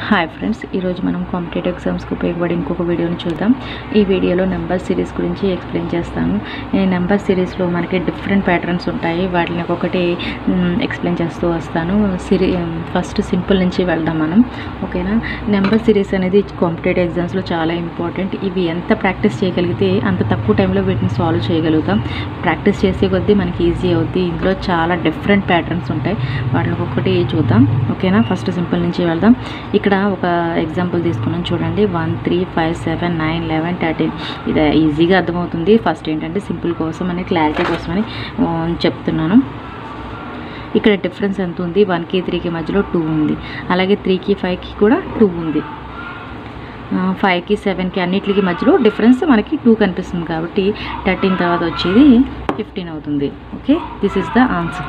hi friends ఈరోజు మనం competitive ఎగ్జామ్స్కి ఉపయోగపడే ఇంకొక వీడియోని చూద్దాం ఈ వీడియోలో నెంబర్ సిరీస్ గురించి ఎక్స్ప్లెయిన్ చేస్తాను ఈ నెంబర్ సిరీస్లో మనకి డిఫరెంట్ ప్యాటర్న్స్ ఉంటాయి వాటిని ఒక్కొక్కటి ఎక్స్ప్లెయిన్ చేస్తూ వస్తాను సిరీ ఫస్ట్ సింపుల్ నుంచి వెళ్దాం మనం ఓకేనా నెంబర్ సిరీస్ అనేది కాంపిటేటివ్ ఎగ్జామ్స్లో చాలా ఇంపార్టెంట్ ఇవి ఎంత ప్రాక్టీస్ చేయగలిగితే అంత తక్కువ టైంలో వీటిని సాల్వ్ చేయగలుగుతాం ప్రాక్టీస్ చేసే కొద్దీ మనకి ఈజీ అవుద్ది ఇందులో చాలా డిఫరెంట్ ప్యాటర్న్స్ ఉంటాయి వాటిని ఒక్కొక్కటి చూద్దాం ఓకేనా ఫస్ట్ సింపుల్ నుంచి వెళ్దాం ఇక్కడ ఒక ఎగ్జాంపుల్ తీసుకున్నాం చూడండి one three five seven nine eleven thirteen ఇది ఈజీగా అర్థమవుతుంది ఫస్ట్ ఏంటంటే సింపుల్ కోసం అని క్లారిటీ కోసమని ఆ, చెప్తున్నాను ఇక్కడ డిఫరెన్స్ ఎంత ఉంది వన్కి త్రీకి మధ్యలో టూ ఉంది అలాగే త్రీకి ఫైవ్కి కూడా టూ ఉంది ఫైవ్కి సెవెన్కి అన్నిటికి మధ్యలో డిఫరెన్స్ మనకి టూ కనిపిస్తుంది కాబట్టి థర్టీన్ తర్వాత వచ్చేది ఫిఫ్టీన్ అవుతుంది okay this is the answer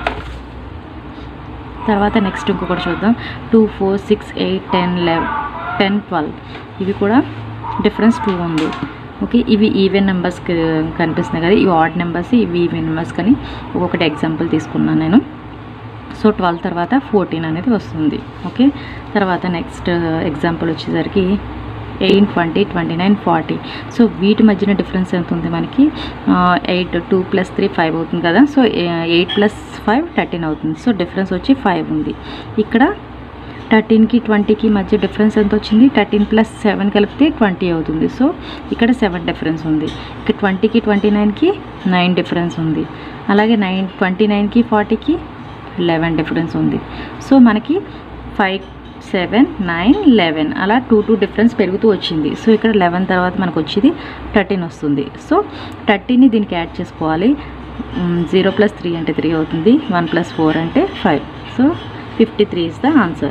తర్వాత నెక్స్ట్ ఇంకొకటి చూద్దాం two four six eight ten eleven ten twelve ఇవి కూడా డిఫరెన్స్ టూ ఉంది ఓకే ఇవి ఈవెన్ నెంబర్స్ కనిపిస్తున్నాయి కదా ఇవి ఆడ్ నెంబర్స్ ఇవి ఈవెన్ నెంబర్స్ కానీ ఒక్కొక్కటి ఎగ్జాంపుల్ తీసుకున్నాను నేను సో ట్వెల్వ్ తర్వాత ఫోర్టీన్ అనేది వస్తుంది ఓకే తర్వాత నెక్స్ట్ ఎగ్జాంపుల్ వచ్చేసరికి eight twenty twenty nine forty so వీటి మధ్యన డిఫరెన్స్ ఎంత ఉంది మనకి eight two plus three five అవుతుంది కదా so eight plus five thirteen అవుతుంది సో డిఫరెన్స్ వచ్చి ఫైవ్ ఉంది ఇక్కడ థర్టీన్కి ట్వంటీకి మధ్య డిఫరెన్స్ ఎంత వచ్చింది థర్టీన్ ప్లస్ సెవెన్ కలిపితే ట్వంటీ అవుతుంది సో ఇక్కడ సెవెన్ డిఫరెన్స్ ఉంది ఇక్కడ ట్వంటీకి ట్వంటీ నైన్కి నైన్ డిఫరెన్స్ ఉంది అలాగే నైన్ ట్వంటీ నైన్కి ఫార్టీకి లెవెన్ డిఫరెన్స్ ఉంది సో మనకి ఫైవ్ సెవెన్ నైన్ లెవెన్ అలా టూ టూ డిఫరెన్స్ పెరుగుతూ వచ్చింది సో ఇక్కడ లెవెన్ తర్వాత మనకు వచ్చేది థర్టీన్ వస్తుంది సో థర్టీని దీనికి యాడ్ చేసుకోవాలి జీరో ప్లస్ త్రీ అంటే త్రీ అవుతుంది వన్ ప్లస్ ఫోర్ అంటే five so fifty three is the answer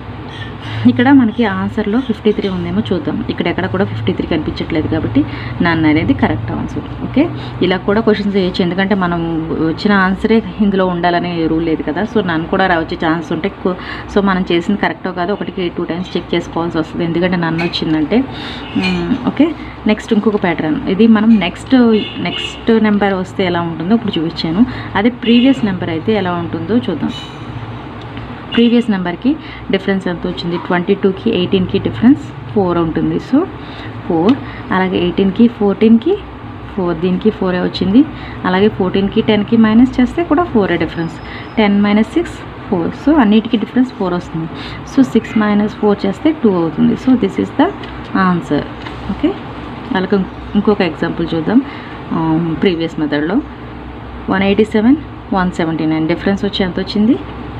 ఇక్కడ మనకి ఆన్సర్లో ఫిఫ్టీ త్రీ ఉందేమో చూద్దాం ఇక్కడ ఎక్కడ కూడా ఫిఫ్టీ త్రీ కనిపించట్లేదు కాబట్టి నన్ను అనేది కరెక్ట్ ఆన్సర్ ఓకే ఇలా కూడా క్వశ్చన్స్ చేయొచ్చు ఎందుకంటే మనం వచ్చిన ఆన్సరే ఇందులో ఉండాలనే రూల్ లేదు కదా సో నన్ను కూడా రా వచ్చే ఛాన్స్ ఉంటే కు- సో మనం చేసింది కరెక్టో కాదో ఒకటికి టూ టైమ్స్ చెక్ చేసుకోవాల్సి వస్తుంది ఎందుకంటే నన్ను వచ్చిందంటే మ్, ఓకే నెక్స్ట్ ఇంకొక ప్యాటర్న్ ఇది మనం నెక్స్ట్ నెక్స్ట్ నెంబర్ వస్తే ఎలా ఉంటుందో ఇప్పుడు చూపించాను అదే ప్రీవియస్ నెంబర్ అయితే ఎలా ఉంటుందో చూద్దాం ప్రీవియస్ నెంబర్కి డిఫరెన్స్ ఎంత వచ్చింది ట్వంటీ టూకి ఎయిటీన్కి డిఫరెన్స్ ఫోర్ ఉంటుంది సో ఫోర్ అలాగే ఎయిటీన్కి ఫోర్టీన్కి ఫోర్ దీనికి ఫోరే వచ్చింది అలాగే ఫోర్టీన్కి టెన్కి మైనస్ చేస్తే కూడా ఫోరే difference ten minus six four so అన్నిటికీ డిఫరెన్స్ ఫోర్ వస్తుంది సో సిక్స్ మైనస్ ఫోర్ చేస్తే టూ అవుతుంది so this is the answer okay అలాగే ఇంకొక ఎగ్జాంపుల్ చూద్దాం ప్రీవియస్ మెథడ్లో one eighty seven one seventy nine difference వచ్చి ఎంత వచ్చింది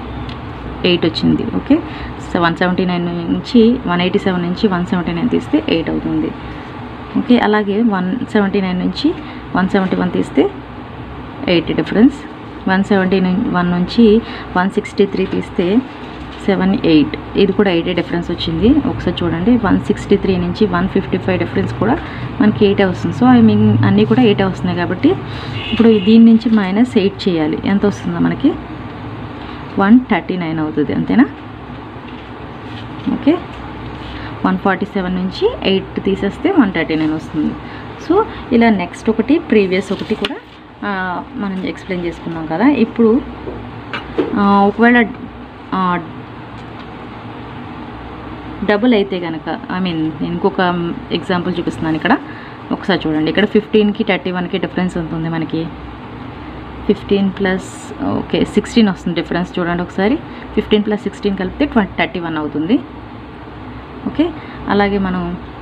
ఎయిట్ వచ్చింది okay so one seventy nine నుంచి వన్ ఎయిటీ సెవెన్ నుంచి వన్ సెవెంటీ నైన్ తీస్తే ఎయిట్ అవుతుంది ఓకే అలాగే వన్ సెవెంటీ నైన్ నుంచి వన్ సెవెంటీ వన్ తీస్తే eight difference one seventy nine one నుంచి వన్ సిక్స్టీ త్రీ తీస్తే సెవెన్ ఎయిట్ ఇది కూడా ఎయిట్ డిఫరెన్స్ వచ్చింది ఒకసారి చూడండి వన్ సిక్స్టీ త్రీ నుంచి వన్ ఫిఫ్టీ ఫైవ్ డిఫరెన్స్ కూడా మనకి ఎయిట్ వస్తుంది సో అవి మీ- అన్నీ కూడా ఎయిట్ వస్తున్నాయి కాబట్టి ఇప్పుడు దీని నుంచి మైనస్ ఎయిట్ చేయాలి ఎంత వస్తుందో మనకి వన్ థర్టీ నైన్ అవుతుంది అంతేనా ఓకే వన్ ఫార్టీ సెవెన్ నుంచి ఎయిట్ తీసేస్తే వన్ థర్టీ నైన్ వస్తుంది సో ఇలా నెక్స్ట్ ఒకటి ప్రీవియస్ ఒకటి కూడా ఆ, మనం ఎక్స్ప్లెయిన్ చేసుకున్నాం కదా ఇప్పుడు ఆ, ఒకవేళ డబుల్ అయితే కనుక ఐ మీన్ ఇంకొక ఎగ్జాంపుల్ చూపిస్తున్నాను ఇక్కడ ఒకసారి చూడండి ఇక్కడ ఫిఫ్టీన్కి థర్టీ వన్కి డిఫరెన్స్ ఎంత ఉంది మనకి ఫిఫ్టీన్ ప్లస్ ఓకే సిక్స్టీన్ వస్తుంది డిఫరెన్స్ చూడండి ఒకసారి ఫిఫ్టీన్ ప్లస్ సిక్స్టీన్ కలిపితే ట్వంటీ థర్టీ వన్ అవుతుంది ఓకే అలాగే మనం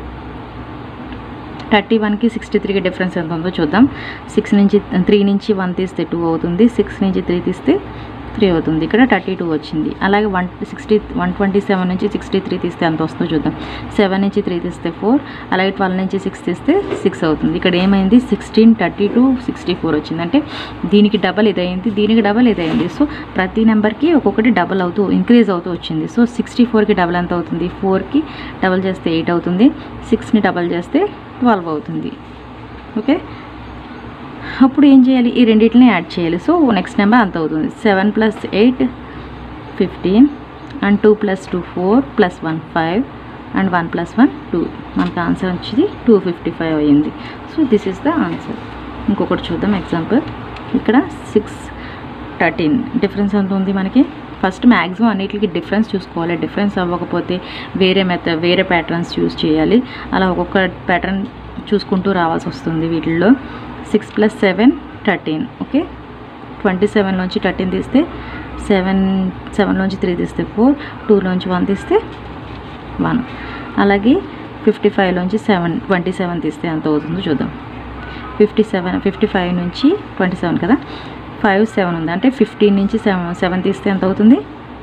థర్టీ వన్కి సిక్స్టీ త్రీకి డిఫరెన్స్ ఎంత ఉందో చూద్దాం సిక్స్ నుంచి త్రీ నుంచి వన్ తీస్తే టూ అవుతుంది సిక్స్ నుంచి త్రీ తీస్తే త్రీ అవుతుంది ఇక్కడ థర్టీ టూ వచ్చింది అలాగే one sixty one twenty seven నుంచి సిక్స్టీ త్రీ తీస్తే ఎంత వస్తుందో చూద్దాం సెవెన్ నుంచి త్రీ తీస్తే ఫోర్ అలాగే ట్వెల్వ్ నుంచి సిక్స్ తీస్తే సిక్స్ అవుతుంది ఇక్కడ ఏమైంది sixteen thirty two sixty four వచ్చింది అంటే దీనికి డబల్ ఇదైంది దీనికి డబల్ ఇదైంది సో ప్రతి నెంబర్కి ఒక్కొక్కటి డబల్ అవుతూ ఇంక్రీజ్ అవుతూ వచ్చింది సో సిక్స్టీ ఫోర్కి డబల్ ఎంత అవుతుంది ఫోర్కి డబల్ చేస్తే ఎయిట్ అవుతుంది సిక్స్ని డబల్ చేస్తే ట్వెల్వ్ అవుతుంది ఓకే అప్పుడు ఏం చేయాలి ఈ రెండింటిని యాడ్ చేయాలి సో నెక్స్ట్ నెంబర్ అంత అవుతుంది seven plus eight fifteen and two plus two four plus one five and one plus one two మనకు ఆన్సర్ వచ్చేది టూ ఫిఫ్టీ ఫైవ్ అయ్యింది so this is the answer ఇంకొకటి చూద్దాం ఎగ్జాంపుల్ ఇక్కడ six thirteen difference ఎంత ఉంది మనకి ఫస్ట్ మ్యాక్సిమం అన్నిటికి డిఫరెన్స్ చూసుకోవాలి డిఫరెన్స్ అవ్వకపోతే వేరే మెథడ్ వేరే ప్యాటర్న్స్ యూస్ చేయాలి అలా ఒక్కొక్క ప్యాటర్న్ చూసుకుంటూ రావాల్సి వస్తుంది వీటిల్లో six plus seven thirteen okay twenty సెవెన్లోంచి థర్టీన్ తీస్తే సెవెన్ సెవెన్లోంచి త్రీ తీస్తే ఫోర్ టూలోంచి వన్ తీస్తే వన్ అలాగే ఫిఫ్టీ ఫైవ్లోంచి సెవెన్ ట్వంటీ సెవెన్ తీస్తే ఎంత అవుతుందో చూద్దాం ఫిఫ్టీ సెవెన్ ఫిఫ్టీ ఫైవ్ నుంచి ట్వంటీ సెవెన్ కదా ఫైవ్ సెవెన్ ఉంది అంటే ఫిఫ్టీన్ నుంచి సెవెన్ సెవెన్ తీస్తే ఎంత అవుతుంది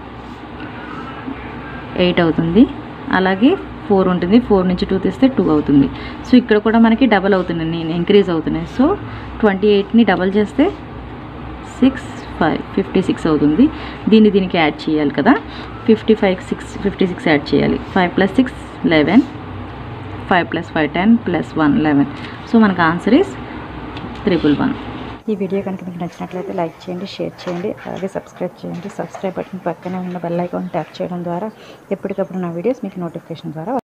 ఎయిట్ అవుతుంది అలాగే ఫోర్ ఉంటుంది ఫోర్ నుంచి టూ తీస్తే టూ అవుతుంది సో ఇక్కడ కూడా మనకి డబల్ అవుతుంది నేను ఇంక్రీజ్ అవుతున్నాయి సో ట్వంటీ ఎయిట్ని డబల్ చేస్తే సిక్స్ ఫైవ్ ఫిఫ్టీ సిక్స్ అవుతుంది దీన్ని దీనికి యాడ్ చేయాలి కదా fifty five six fifty six add చేయాలి five plus six eleven five plus five ten plus one eleven so మనకు ఆన్సర్ ఈస్ త్రిపుల్ వన్ ఈ వీడియో కనుక మీకు నచ్చినట్లయితే లైక్ చేయండి షేర్ చేయండి అలాగే సబ్స్క్రైబ్ చేయండి సబ్స్క్రైబ్ బటన్ పక్కనే ఉన్న బెల్ ఐకాన్ ట్యాప్ చేయడం ద్వారా ఎప్పటికప్పుడు నా వీడియోస్ మీకు నోటిఫికేషన్ ద్వారా